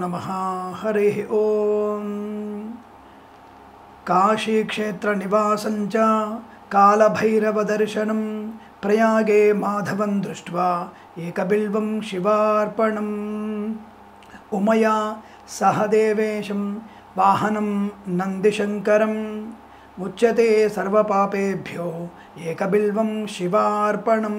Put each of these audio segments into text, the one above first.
నమ హరి ఓం కాశీక్షేత్రనివాసం చ కాళభైరవదర్శనం ప్రయాగే మాధవం దృష్ట్వా ఏకబిల్వం శివార్పణం ఉమయా సహదేవేశం వాహనం నందిశంకరం ముచ్యతే సర్వపాపేభ్యో ఏకబిల్వం శివార్పణం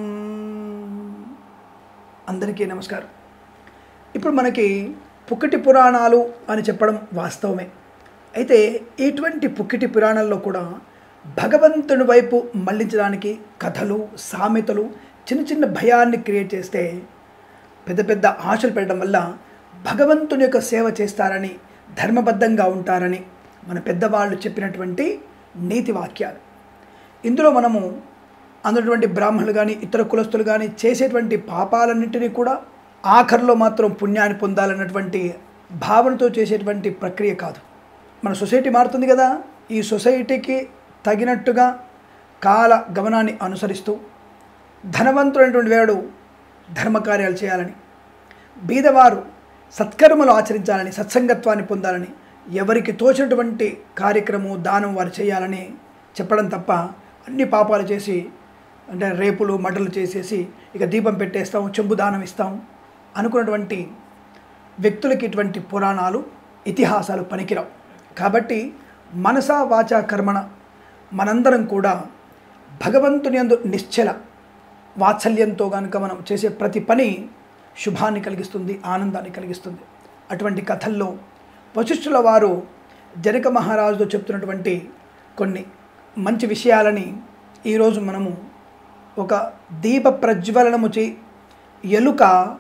అందరికీ నమస్కారం ఇప్పుడు మనకి పుక్కటి పురాణాలు అని చెప్పడం వాస్తవమే అయితే ఇటువంటి పుక్కిటి పురాణాల్లో కూడా భగవంతుని వైపు మళ్లించడానికి కథలు సామెతలు చిన్న చిన్న భయాన్ని క్రియేట్ చేస్తే పెద్ద పెద్ద ఆశలు పెట్టడం వల్ల భగవంతుని యొక్క సేవ చేస్తారని ధర్మబద్ధంగా ఉంటారని మన పెద్దవాళ్ళు చెప్పినటువంటి నీతి వాక్యాలు ఇందులో మనము అందుటువంటి బ్రాహ్మణులు కానీ ఇతర కులస్తులు కానీ చేసేటువంటి పాపాలన్నింటినీ కూడా ఆఖరిలో మాత్రం పుణ్యాన్ని పొందాలన్నటువంటి భావనతో చేసేటువంటి ప్రక్రియ కాదు మన సొసైటీ మారుతుంది కదా ఈ సొసైటీకి తగినట్టుగా కాల గమనాన్ని అనుసరిస్తూ ధనవంతుడైనటువంటి వేడు ధర్మకార్యాలు చేయాలని బీదవారు సత్కర్మలు ఆచరించాలని సత్సంగత్వాన్ని పొందాలని ఎవరికి తోచినటువంటి కార్యక్రమం దానం వారు చేయాలని చెప్పడం తప్ప అన్ని పాపాలు చేసి అంటే రేపులు మటలు చేసేసి ఇక దీపం పెట్టేస్తాం చెంబు దానం ఇస్తాం అనుకున్నటువంటి వ్యక్తులకి ఇటువంటి పురాణాలు ఇతిహాసాలు పనికిరావు కాబట్టి మనసా వాచా కర్మణ మనందరం కూడా భగవంతుని యందు నిశ్చల వాత్సల్యంతో కనుక మనం చేసే ప్రతి పని శుభాన్ని కలిగిస్తుంది ఆనందాన్ని కలిగిస్తుంది అటువంటి కథల్లో వశిష్ఠుల వారు జనక మహారాజుతో చెప్తున్నటువంటి కొన్ని మంచి విషయాలని ఈరోజు మనము ఒక దీప ప్రజ్వలనము చే ఎలుక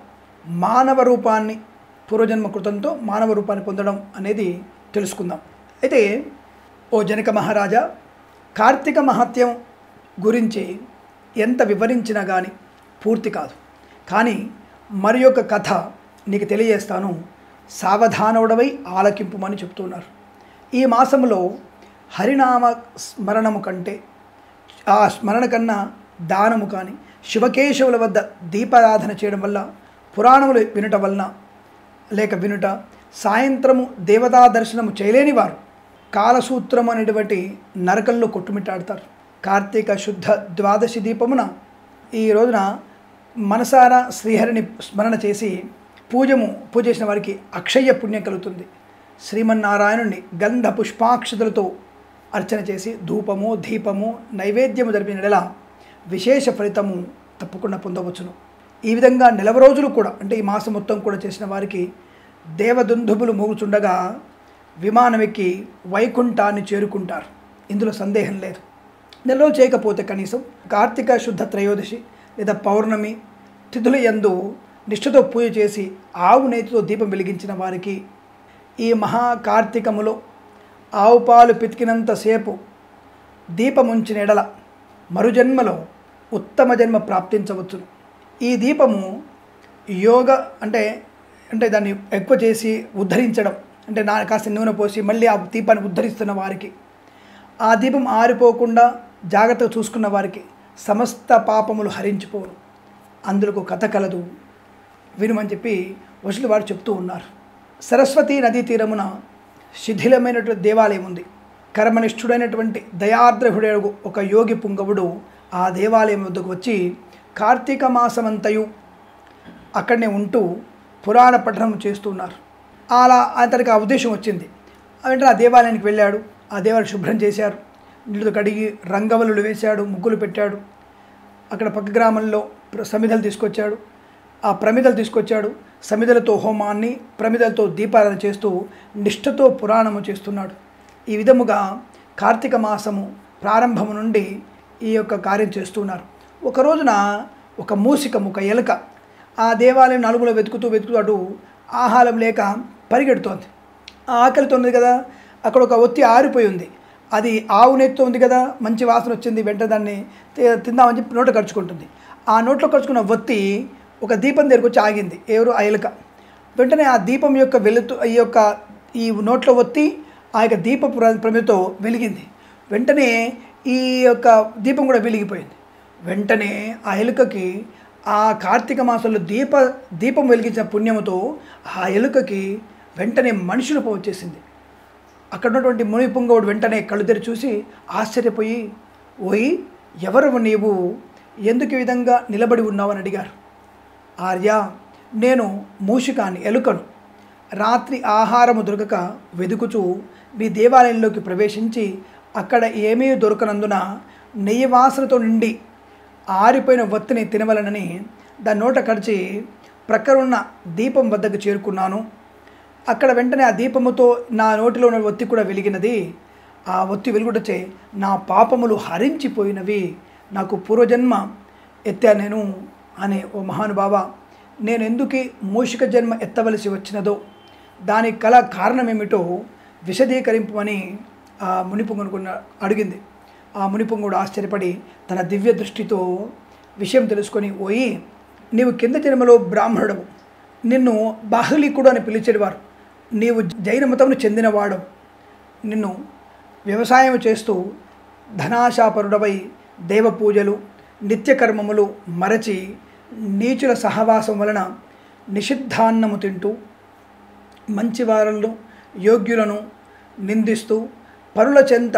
మానవ రూపాన్ని పూర్వజన్మ కృతంతో మానవ రూపాన్ని పొందడం అనేది తెలుసుకుందాం అయితే ఓ జనక మహారాజా కార్తీక మహత్యం గురించి ఎంత వివరించినా కానీ పూర్తి కాదు కానీ మరి యొక్క కథ నీకు తెలియజేస్తాను సావధానవుడవై ఆలకింపుమని చెప్తున్నారు ఈ మాసంలో హరినామ స్మరణము కంటే ఆ స్మరణ కన్నా దానము కానీ శివకేశవుల వద్ద దీపారాధన చేయడం వల్ల పురాణములు వినటం వలన లేక వినుట సాయంత్రము దేవతా దర్శనము చేయలేని వారు కాలసూత్రం అనేటువంటి నరకంలో కొట్టుమిట్టాడతారు కార్తీక శుద్ధ ద్వాదశి దీపమున ఈ రోజున మనసారా శ్రీహరిని స్మరణ చేసి పూజము పూజ చేసిన వారికి అక్షయ పుణ్యం కలుగుతుంది శ్రీమన్నారాయణుని గంధ పుష్పాక్షతలతో అర్చన చేసి ధూపము దీపము నైవేద్యము జరిపిన నెల విశేష ఫలితము తప్పకుండా పొందవచ్చును ఈ విధంగా నెలవ రోజులు కూడా అంటే ఈ మాసం మొత్తం కూడా చేసిన వారికి దేవదుందుబులు మోగుచుండగా విమానం ఎక్కి వైకుంఠాన్ని చేరుకుంటారు ఇందులో సందేహం లేదు నెల రోజు చేయకపోతే కనీసం కార్తీక శుద్ధ త్రయోదశి లేదా పౌర్ణమి తిథుల యందు నిష్ఠతో పూజ చేసి ఆవు నేతితో దీపం వెలిగించిన వారికి ఈ మహా కార్తీకములో ఆవు పాలు పితికినంతసేపు దీపముంచిన ఎడల మరుజన్మలో ఉత్తమ జన్మ ప్రాప్తించవచ్చును ఈ దీపము యోగ అంటే అంటే దాన్ని ఎక్కువ చేసి ఉద్ధరించడం అంటే నా కాస్త నూనె పోసి మళ్ళీ ఆ దీపాన్ని ఉద్ధరిస్తున్న వారికి ఆ దీపం ఆరిపోకుండా జాగ్రత్తగా చూసుకున్న వారికి సమస్త పాపములు హరించిపోరు అందులో కథ కలదు వినుమని చెప్పి వశులు వారు చెప్తూ ఉన్నారు సరస్వతీ నదీ తీరమున శిథిలమైనటువంటి దేవాలయం ఉంది కర్మనిష్ఠుడైనటువంటి దయార్ద్రహుడే ఒక యోగి పుంగవుడు ఆ దేవాలయం వద్దకు వచ్చి కార్తీక మాసమంతయు అక్కడనే ఉంటూ పురాణ పఠనం చేస్తున్నారు అలా అతనికి ఆ ఉద్దేశం వచ్చింది వెంటనే ఆ దేవాలయానికి వెళ్ళాడు ఆ దేవాలయం శుభ్రం చేశారు నీళ్ళతో కడిగి రంగవల్లులు వేశాడు ముగ్గులు పెట్టాడు అక్కడ పక్క గ్రామంలో ప్ర- సమిధలు తీసుకొచ్చాడు ఆ ప్రమిదలు తీసుకొచ్చాడు సమిధలతో హోమాన్ని ప్రమిదలతో దీపారాధన చేస్తూ నిష్ఠతో పురాణము చేస్తున్నాడు ఈ విధముగా కార్తీక మాసము ప్రారంభము నుండి ఈ యొక్క కార్యం చేస్తున్నారు ఒక రోజున ఒక మూసికం ఒక ఎలుక ఆ దేవాలయం నలుగులో వెతుకుతూ వెతుకుతూ అటు ఆహారం లేక పరిగెడుతోంది ఆ ఆకలితో ఉంది కదా అక్కడ ఒక ఒత్తి ఆరిపోయి ఉంది అది ఆవు నెత్తో ఉంది కదా మంచి వాసన వచ్చింది వెంట దాన్ని తి- తిందామని చెప్పి నోట ఖర్చుకుంటుంది ఆ నోట్లో ఖర్చుకున్న ఒత్తి ఒక దీపం దగ్గరకు వచ్చి ఆగింది ఎవరు ఆ ఎలుక వెంటనే ఆ దీపం యొక్క వెలుతు ఈ యొక్క ఈ నోట్లో ఒత్తి ఆ యొక్క దీప ప్ర- ప్రమిదతో వెలిగింది వెంటనే ఈ యొక్క దీపం కూడా వెలిగిపోయింది వెంటనే ఆ ఎలుకకి ఆ కార్తీక మాసంలో దీప దీపం వెలిగించిన పుణ్యముతో ఆ ఎలుకకి వెంటనే మనిషి రూపం వచ్చేసింది అక్కడ ఉన్నటువంటి ముని పుంగవుడు వెంటనే కళ్ళు తెరి చూసి ఆశ్చర్యపోయి ఓయి ఎవరు నీవు ఎందుకు ఈ విధంగా నిలబడి ఉన్నావని అడిగారు ఆర్య నేను మూషికాన్ని ఎలుకను రాత్రి ఆహారము దొరకక వెదుకుచూ మీ దేవాలయంలోకి ప్రవేశించి అక్కడ ఏమీ దొరకనందున నెయ్యి వాసనతో నిండి ఆరిపోయిన వత్తిని తినవలనని దాని నోట కడిచి ప్రక్కనున్న దీపం వద్దకు చేరుకున్నాను అక్కడ వెంటనే ఆ దీపముతో నా నోటిలో ఉన్న ఒత్తి కూడా వెలిగినది ఆ ఒత్తి వెలుగుటచే నా పాపములు హరించిపోయినవి నాకు పూర్వజన్మ ఎత్తా నేను అనే ఓ మహానుభావ నేను ఎందుకు మూషిక జన్మ ఎత్తవలసి వచ్చినదో దానికి కల కారణమేమిటో విశదీకరింపమని ఆ మునిపుంగునుకున్న అడిగింది ఆ మునిపుంగుడు ఆశ్చర్యపడి తన దివ్య దృష్టితో విషయం తెలుసుకొని పోయి నీవు కింద జన్మలో బ్రాహ్మణుడవు నిన్ను బాహ్లీకుడు అని పిలిచేవారు నీవు జైన మతమును చెందినవాడవు నిన్ను వ్యవసాయం చేస్తూ ధనాశాపరుడవై దేవ పూజలు నిత్యకర్మములు మరచి నీచుల సహవాసం వలన నిషిద్ధాన్నము తింటూ మంచివారలను యోగ్యులను నిందిస్తూ పరుల చెంత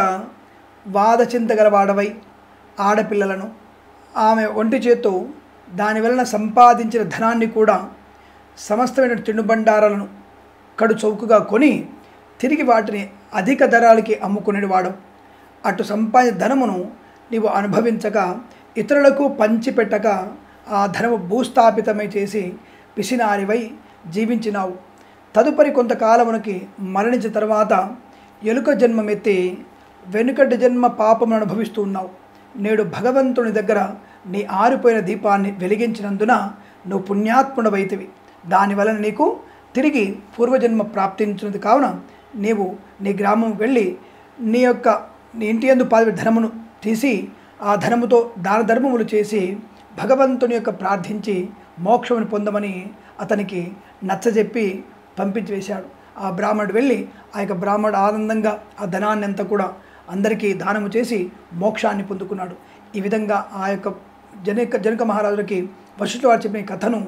వాదచింత గలవాడవై ఆడపిల్లలను ఆమె ఒంటి చేత్తో దాని వలన సంపాదించిన ధనాన్ని కూడా సమస్తమైన తినుబండారాలను కడు చౌకగా కొని తిరిగి వాటిని అధిక ధరాలకి అమ్ముకునేవాడు అటు సంపాదించిన ధనమును నీవు అనుభవించక ఇతరులకు పంచిపెట్టక ఆ ధనము భూస్థాపితమై చేసి పిసినారివై జీవించినావు తదుపరి కొంతకాలమునకి మరణించిన తర్వాత ఎలుక జన్మమెత్తి వెనుకటి జన్మ పాపమును అనుభవిస్తూ ఉన్నావు నేడు భగవంతుని దగ్గర నీ ఆరిపోయిన దీపాన్ని వెలిగించినందున నువ్వు పుణ్యాత్ముడవైతివి దానివలన నీకు తిరిగి పూర్వజన్మ ప్రాప్తించినది కావున నీవు నీ గ్రామం వెళ్ళి నీ యొక్క నీ ఇంటి ఎందు పాది ధనమును తీసి ఆ ధనముతో దాన ధర్మములు చేసి భగవంతుని యొక్క ప్రార్థించి మోక్షమును పొందమని అతనికి నచ్చజెప్పి పంపించి వేశాడు ఆ బ్రాహ్మణుడు వెళ్ళి ఆ యొక్క బ్రాహ్మణుడు ఆనందంగా ఆ ధనాన్ని అంతా కూడా అందరికీ దానము చేసి మోక్షాన్ని పొందుకున్నాడు ఈ విధంగా ఆ యొక్క జనక జనక మహారాజులకి వశిష్ఠుడు వారు చెప్పిన ఈ కథను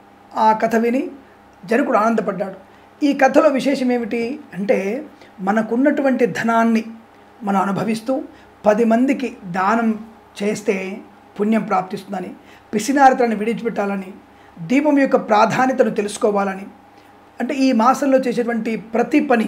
ఆ కథ విని జనకుడు ఆనందపడ్డాడు ఈ కథలో విశేషం ఏమిటి అంటే మనకున్నటువంటి ధనాన్ని మనం అనుభవిస్తూ పది మందికి దానం చేస్తే పుణ్యం ప్రాప్తిస్తుందని పిసినారితలను విడిచిపెట్టాలని దీపం యొక్క ప్రాధాన్యతను తెలుసుకోవాలని అంటే ఈ మాసంలో చేసేటువంటి ప్రతి పని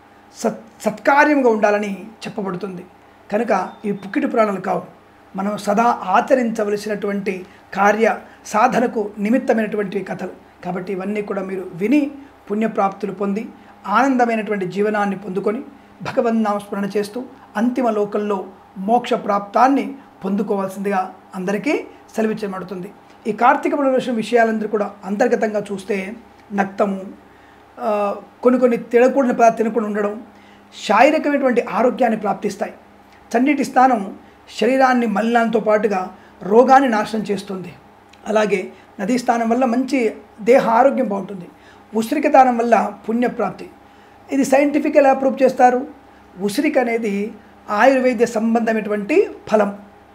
సత్ సత్కార్యముగా ఉండాలని చెప్పబడుతుంది కనుక ఈ పుక్కిటి పురాణాలు కావు మనం సదా ఆచరించవలసినటువంటి కార్య సాధనకు నిమిత్తమైనటువంటి కథలు కాబట్టి ఇవన్నీ కూడా మీరు విని పుణ్యప్రాప్తులు పొంది ఆనందమైనటువంటి జీవనాన్ని పొందుకొని భగవన్నామస్మరణ చేస్తూ అంతిమ లోకంలో మోక్ష ప్రాప్తాన్ని పొందుకోవాల్సిందిగా అందరికీ సెలవిచ్చబడుతుంది ఈ కార్తీక పునర్వశం విషయాలందరూ కూడా అంతర్గతంగా చూస్తే నక్తము ఆ, కొన్ని కొన్ని తినకూడని పదార్థాలు తినకుండా ఉండడం శారీరకమైనటువంటి ఆరోగ్యాన్ని ప్రాప్తిస్తాయి చన్నీటి స్నానం శరీరాన్ని మలినాలతో పాటుగా రోగాన్ని నాశనం చేస్తుంది అలాగే నదీ స్నానం వల్ల మంచి దేహ ఆరోగ్యం బాగుంటుంది ఉసిరిక దానం వల్ల పుణ్యప్రాప్తి ఇది సైంటిఫిక్ ఎలా ప్రూవ్ చేస్తారు ఉసిరిక అనేది ఆయుర్వేద సంబంధమైనటువంటి ఫలం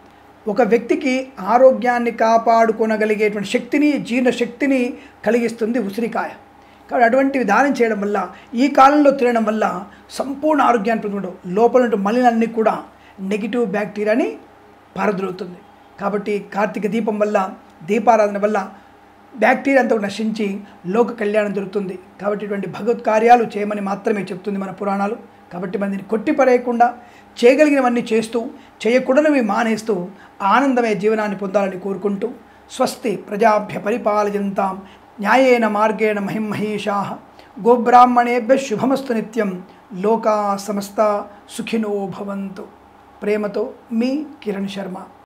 ఒక వ్యక్తికి ఆరోగ్యాన్ని కాపాడుకోనగలిగేటువంటి శక్తిని జీర్ణ శక్తిని కలిగిస్తుంది ఉసిరికాయ కాబట్టి అటువంటి విధానం చేయడం వల్ల ఈ కాలంలో తినడం వల్ల సంపూర్ణ ఆరోగ్యాన్ని పొందడం లోపల ఉన్న మలినాన్ని కూడా నెగిటివ్ బ్యాక్టీరియాని పారద్రోలుతుంది కాబట్టి కార్తీక దీపం వల్ల దీపారాధన వల్ల బ్యాక్టీరియా అంతా కూడా నశించి లోక కళ్యాణం జరుగుతుంది కాబట్టి ఇటువంటి భగవత్ కార్యాలు చేయమని మాత్రమే చెప్తుంది మన పురాణాలు కాబట్టి మనం దీన్ని కొట్టిపరేయకుండా చేయగలిగినవన్నీ చేస్తూ చేయకూడనివి మానేస్తూ ఆనందమే జీవనాన్ని పొందాలని కోరుకుంటూ స్వస్తి ప్రజాభ్య పరిపాలయంతాం న్యాయేన మార్గేణ మహిమహేషా గోబ్రాహ్మణేభ్య శుభమస్తు నిత్యం లోకా సమస్త సుఖినో భవంతు ప్రేమతో మీ కిరణ్ శర్మ